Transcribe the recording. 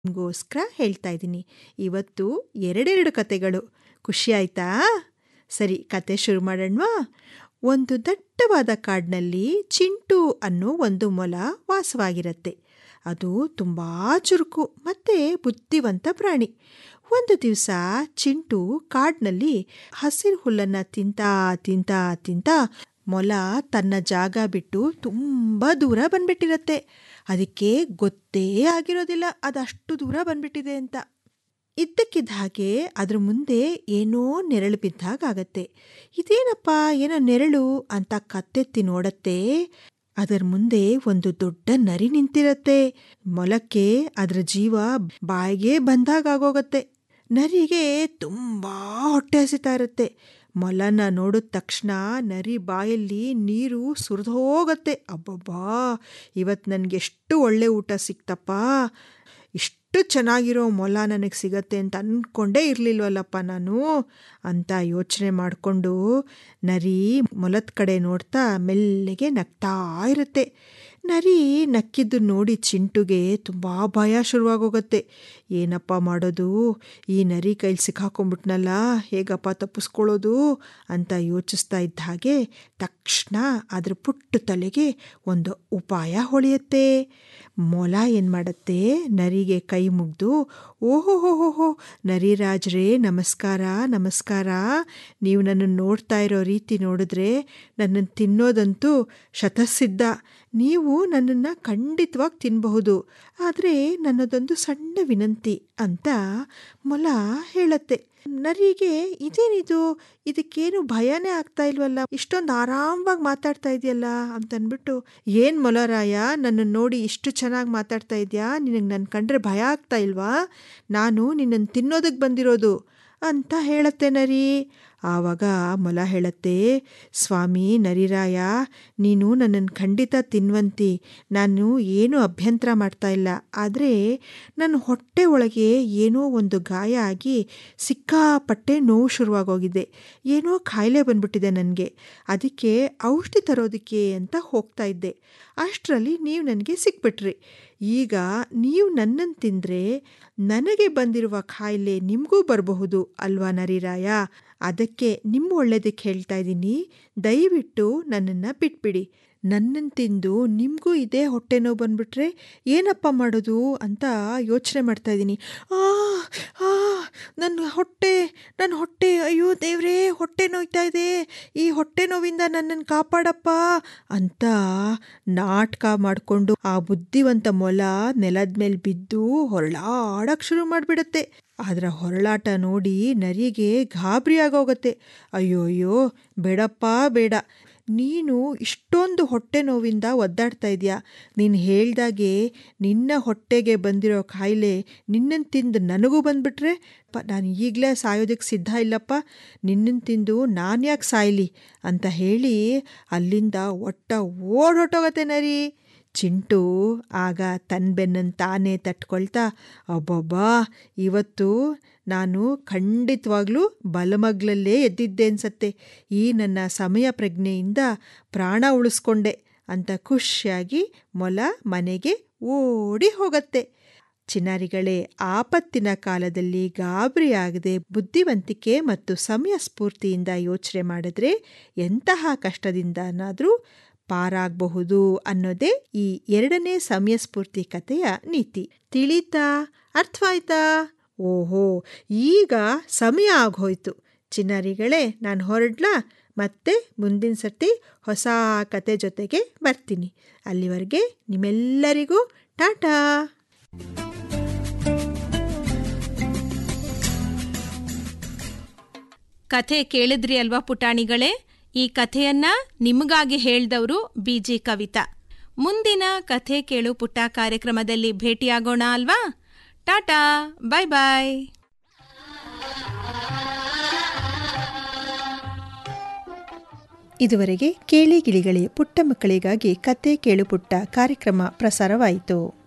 ಗೋಸ್ಕರ ಹೇಳ್ತಾ ಇದ್ದೀನಿ ಇವತ್ತು ಎರಡೆರಡು ಕತೆಗಳು ಖುಷಿ ಆಯ್ತಾ ಸರಿ ಕತೆ ಶುರು ಮಾಡೋಣವಾ ಒಂದು ದಟ್ಟವಾದ ಕಾಡಿನಲ್ಲಿ ಚಿಂಟು ಅನ್ನೋ ಒಂದು ಮೊಲ ವಾಸವಾಗಿರುತ್ತೆ ಅದು ತುಂಬ ಚುರುಕು ಮತ್ತು ಬುದ್ಧಿವಂತ ಪ್ರಾಣಿ ಒಂದು ದಿವಸ ಚಿಂಟು ಕಾಡಿನಲ್ಲಿ ಹಸಿರು ಹುಲ್ಲನ್ನು ತಿಂತಾ ತಿಂತಾ ತಿಂತಾ ಮೊಲ ತನ್ನ ಜಾಗ ಬಿಟ್ಟು ತುಂಬ ದೂರ ಬಂದ್ಬಿಟ್ಟಿರತ್ತೆ ಅದಕ್ಕೆ ಗೊತ್ತೇ ಆಗಿರೋದಿಲ್ಲ ಅದಷ್ಟು ದೂರ ಬಂದ್ಬಿಟ್ಟಿದೆ ಅಂತ ಇದ್ದಕ್ಕಿದ್ದ ಹಾಗೆ ಅದ್ರ ಮುಂದೆ ಏನೋ ನೆರಳು ಬಿದ್ದಾಗ ಆಗತ್ತೆ ಇದೇನಪ್ಪ ಏನೋ ನೆರಳು ಅಂತ ಕತ್ತೆತ್ತಿ ನೋಡತ್ತೆ ಅದರ ಮುಂದೆ ಒಂದು ದೊಡ್ಡ ನರಿ ನಿಂತಿರತ್ತೆ ಮೊಲಕ್ಕೆ ಅದ್ರ ಜೀವ ಬಾಯಿಗೆ ಬಂದಾಗ ಆಗೋಗತ್ತೆ ನರಿಗೆ ತುಂಬಾ ಹೊಟ್ಟೆ ಹಸಿತಾ ಇರುತ್ತೆ ಮೊಲನ ನೋಡಿದ ತಕ್ಷಣ ನರಿ ಬಾಯಲ್ಲಿ ನೀರು ಸುರಿದು ಹೋಗತ್ತೆ ಅಬ್ಬಬ್ಬಾ ಇವತ್ತು ನನಗೆಷ್ಟು ಒಳ್ಳೆ ಊಟ ಸಿಕ್ತಪ್ಪ ಇಷ್ಟು ಚೆನ್ನಾಗಿರೋ ಮೊಲ ನನಗೆ ಸಿಗತ್ತೆ ಅಂತ ಅಂದ್ಕೊಂಡೇ ಇರಲಿಲ್ವಲ್ಲಪ್ಪ ನಾನು ಅಂತ ಯೋಚನೆ ಮಾಡಿಕೊಂಡು ನರಿ ಮೊಲದ ಕಡೆ ನೋಡ್ತಾ ಮೆಲ್ಲಗೆ ನಗ್ತಾ ಇರುತ್ತೆ ನರಿ ನಕ್ಕಿದ್ದು ನೋಡಿ ಚಿಂಟುಗೆ ತುಂಬ ಭಯ ಶುರುವಾಗೋಗತ್ತೆ ಏನಪ್ಪ ಮಾಡೋದು ಈ ನರಿ ಕೈಲಿ ಸಿಕ್ಕಾಕೊಂಡ್ಬಿಟ್ನಲ್ಲ ಹೇಗಪ್ಪ ತಪ್ಪಿಸ್ಕೊಳ್ಳೋದು ಅಂತ ಯೋಚಿಸ್ತಾ ಇದ್ದ ಹಾಗೆ ತಕ್ಷಣ ಅದ್ರ ಪುಟ್ಟ ತಲೆಗೆ ಒಂದು ಉಪಾಯ ಹೊಳೆಯುತ್ತೆ ಮೊಲ ಏನು ಮಾಡುತ್ತೆ ನರಿಗೆ ಕೈ ಮುಗ್ದು ಓಹೋ ಹೋ ಹೋ ಹೋ ನರಿರಾಜ್ರೇ ನಮಸ್ಕಾರ ನಮಸ್ಕಾರ ನೀವು ನನ್ನನ್ನು ನೋಡ್ತಾ ಇರೋ ರೀತಿ ನೋಡಿದ್ರೆ ನನ್ನನ್ನು ತಿನ್ನೋದಂತೂ ಶತಸಿದ್ಧ ನೀವು ನನ್ನನ್ನು ಖಂಡಿತವಾಗಿ ತಿನ್ನಬಹುದು ಆದರೆ ನನ್ನದೊಂದು ಸಣ್ಣ ವಿನಂತಿ ಅಂತ ಮೊಲ ಹೇಳತ್ತೆ ನರಿಗೆ ಇದೇನಿದು ಇದಕ್ಕೇನು ಭಯನೇ ಆಗ್ತಾ ಇಲ್ವಲ್ಲ ಇಷ್ಟೊಂದು ಆರಾಮವಾಗಿ ಮಾತಾಡ್ತಾ ಇದೆಯಲ್ಲ ಅಂತ ಅಂದ್ಬಿಟ್ಟು ಏನು ಮೊಲರಾಯ ನನ್ನನ್ನು ನೋಡಿ ಇಷ್ಟು ಚೆನ್ನಾಗಿ ಮಾತಾಡ್ತಾ ಇದೆಯಾ ನಿನಗೆ ನನ್ನ ಕಂಡ್ರೆ ಭಯ ಆಗ್ತಾ ಇಲ್ವಾ ನಾನು ನಿನ್ನನ್ನು ತಿನ್ನೋದಕ್ಕೆ ಬಂದಿರೋದು ಅಂತ ಹೇಳತ್ತೆ ನರಿ ಆವಾಗ ಮೊಲ ಹೇಳತ್ತೆ ಸ್ವಾಮಿ ನರಿರಾಯ ನೀನು ನನ್ನನ್ನು ಖಂಡಿತ ತಿನ್ವಂತಿ ನಾನು ಏನೂ ಅಭ್ಯಂತರ ಮಾಡ್ತಾ ಇಲ್ಲ ಆದರೆ ನನ್ನ ಹೊಟ್ಟೆ ಒಳಗೆ ಏನೋ ಒಂದು ಗಾಯ ಆಗಿ ಸಿಕ್ಕಾಪಟ್ಟೆ ನೋವು ಶುರುವಾಗೋಗಿದೆ ಏನೋ ಕಾಯಿಲೆ ಬಂದ್ಬಿಟ್ಟಿದೆ ನನಗೆ ಅದಕ್ಕೆ ಔಷಧಿ ತರೋದಕ್ಕೆ ಅಂತ ಹೋಗ್ತಾ ಇದ್ದೆ ಅಷ್ಟರಲ್ಲಿ ನೀವು ನನಗೆ ಸಿಕ್ಬಿಟ್ರಿ ಈಗ ನೀವು ನನ್ನನ್ನು ತಿಂದರೆ ನನಗೆ ಬಂದಿರುವ ಕಾಯಿಲೆ ನಿಮಗೂ ಬರಬಹುದು ಅಲ್ವಾ ನರಿರಾಯ ಅದಕ್ಕೆ ನಿಮ್ಮ ಒಳ್ಳೇದಕ್ಕೆ ಹೇಳ್ತಾ ಇದ್ದೀನಿ ದಯವಿಟ್ಟು ನನ್ನನ್ನು ಬಿಟ್ಬಿಡಿ ನನ್ನನ್ನು ತಿಂದು ನಿಮಗೂ ಇದೇ ಹೊಟ್ಟೆ ನೋವು ಬಂದ್ಬಿಟ್ರೆ ಏನಪ್ಪ ಮಾಡೋದು ಅಂತ ಯೋಚನೆ ಮಾಡ್ತಾ ಇದ್ದೀನಿ ಆ ಆ ನನ್ನ ಹೊಟ್ಟೆ ನನ್ನ ಹೊಟ್ಟೆ ಅಯ್ಯೋ ದೇವ್ರೇ ಹೊಟ್ಟೆ ನೋಯ್ತಾ ಇದೆ ಈ ಹೊಟ್ಟೆ ನೋವಿಂದ ನನ್ನನ್ನು ಕಾಪಾಡಪ್ಪ ಅಂತ ನಾಟಕ ಮಾಡಿಕೊಂಡು ಆ ಬುದ್ಧಿವಂತ ಮೊಲ ನೆಲದ ಮೇಲೆ ಬಿದ್ದು ಹೊರಳಾಡಕ್ಕೆ ಶುರು ಮಾಡಿಬಿಡತ್ತೆ ಅದರ ಹೊರಳಾಟ ನೋಡಿ ನರಿಗೆ ಗಾಬರಿ ಆಗೋಗತ್ತೆ ಅಯ್ಯೋ ಅಯ್ಯೋ ಬೇಡಪ್ಪ ಬೇಡ ನೀನು ಇಷ್ಟೊಂದು ಹೊಟ್ಟೆ ನೋವಿಂದ ಒದ್ದಾಡ್ತಾ ಇದೆಯಾ ನೀನು ಹೇಳ್ದಾಗೆ ನಿನ್ನ ಹೊಟ್ಟೆಗೆ ಬಂದಿರೋ ಕಾಯಿಲೆ ನಿನ್ನನ್ನು ತಿಂದು ನನಗೂ ಬಂದುಬಿಟ್ರೆ ಪ ನಾನು ಈಗಲೇ ಸಾಯೋದಕ್ಕೆ ಸಿದ್ಧ ಇಲ್ಲಪ್ಪ ನಿನ್ನನ್ನು ತಿಂದು ನಾನು ಯಾಕೆ ಸಾಯಲಿ ಅಂತ ಹೇಳಿ ಅಲ್ಲಿಂದ ಒಟ್ಟ ಓಡ್ ಹೊಟ್ಟೋಗತ್ತೆ ನರಿ ಚಿಂಟು ಆಗ ತನ್ನ ಬೆನ್ನನ್ನು ತಾನೇ ತಟ್ಕೊಳ್ತಾ ಅಬ್ಬಬ್ಬಾ ಇವತ್ತು ನಾನು ಖಂಡಿತವಾಗ್ಲೂ ಬಲಮಗ್ಲಲ್ಲೇ ಎದ್ದಿದ್ದೆ ಅನ್ಸತ್ತೆ ಈ ನನ್ನ ಸಮಯ ಪ್ರಜ್ಞೆಯಿಂದ ಪ್ರಾಣ ಉಳಿಸ್ಕೊಂಡೆ ಅಂತ ಖುಷಿಯಾಗಿ ಮೊಲ ಮನೆಗೆ ಓಡಿ ಹೋಗತ್ತೆ ಚಿನ್ನಾರಿಗಳೇ ಆಪತ್ತಿನ ಕಾಲದಲ್ಲಿ ಗಾಬರಿಯಾಗದೆ ಬುದ್ಧಿವಂತಿಕೆ ಮತ್ತು ಸಮಯ ಸ್ಫೂರ್ತಿಯಿಂದ ಯೋಚನೆ ಮಾಡಿದ್ರೆ ಎಂತಹ ಕಷ್ಟದಿಂದನಾದರೂ ಪಾರಾಗಬಹುದು ಅನ್ನೋದೇ ಈ ಎರಡನೇ ಸಮಯ ಸ್ಫೂರ್ತಿ ಕಥೆಯ ನೀತಿ ತಿಳಿತಾ ಅರ್ಥವಾಯ್ತಾ ಓಹೋ ಈಗ ಸಮಯ ಆಗೋಯ್ತು ಚಿನ್ನಾರಿಗಳೇ ನಾನು ಹೊರಡ್ಲಾ ಮತ್ತೆ ಮುಂದಿನ ಸರ್ತಿ ಹೊಸ ಕತೆ ಜೊತೆಗೆ ಬರ್ತೀನಿ ಅಲ್ಲಿವರೆಗೆ ನಿಮ್ಮೆಲ್ಲರಿಗೂ ಟಾಟಾ ಕಥೆ ಕೇಳಿದ್ರಿ ಅಲ್ವಾ ಪುಟಾಣಿಗಳೇ ಈ ಕಥೆಯನ್ನ ನಿಮಗಾಗಿ ಹೇಳ್ದವರು ಬಿಜಿ ಕವಿತಾ ಮುಂದಿನ ಕಥೆ ಕೇಳು ಪುಟ್ಟ ಕಾರ್ಯಕ್ರಮದಲ್ಲಿ ಭೇಟಿಯಾಗೋಣ ಅಲ್ವಾ ಟಾಟಾ ಬಾಯ್ ಬಾಯ್ ಇದುವರೆಗೆ ಕೇಳಿ ಗಿಳಿಗಳೇ ಪುಟ್ಟ ಮಕ್ಕಳಿಗಾಗಿ ಕತೆ ಕೇಳು ಪುಟ್ಟ ಕಾರ್ಯಕ್ರಮ ಪ್ರಸಾರವಾಯಿತು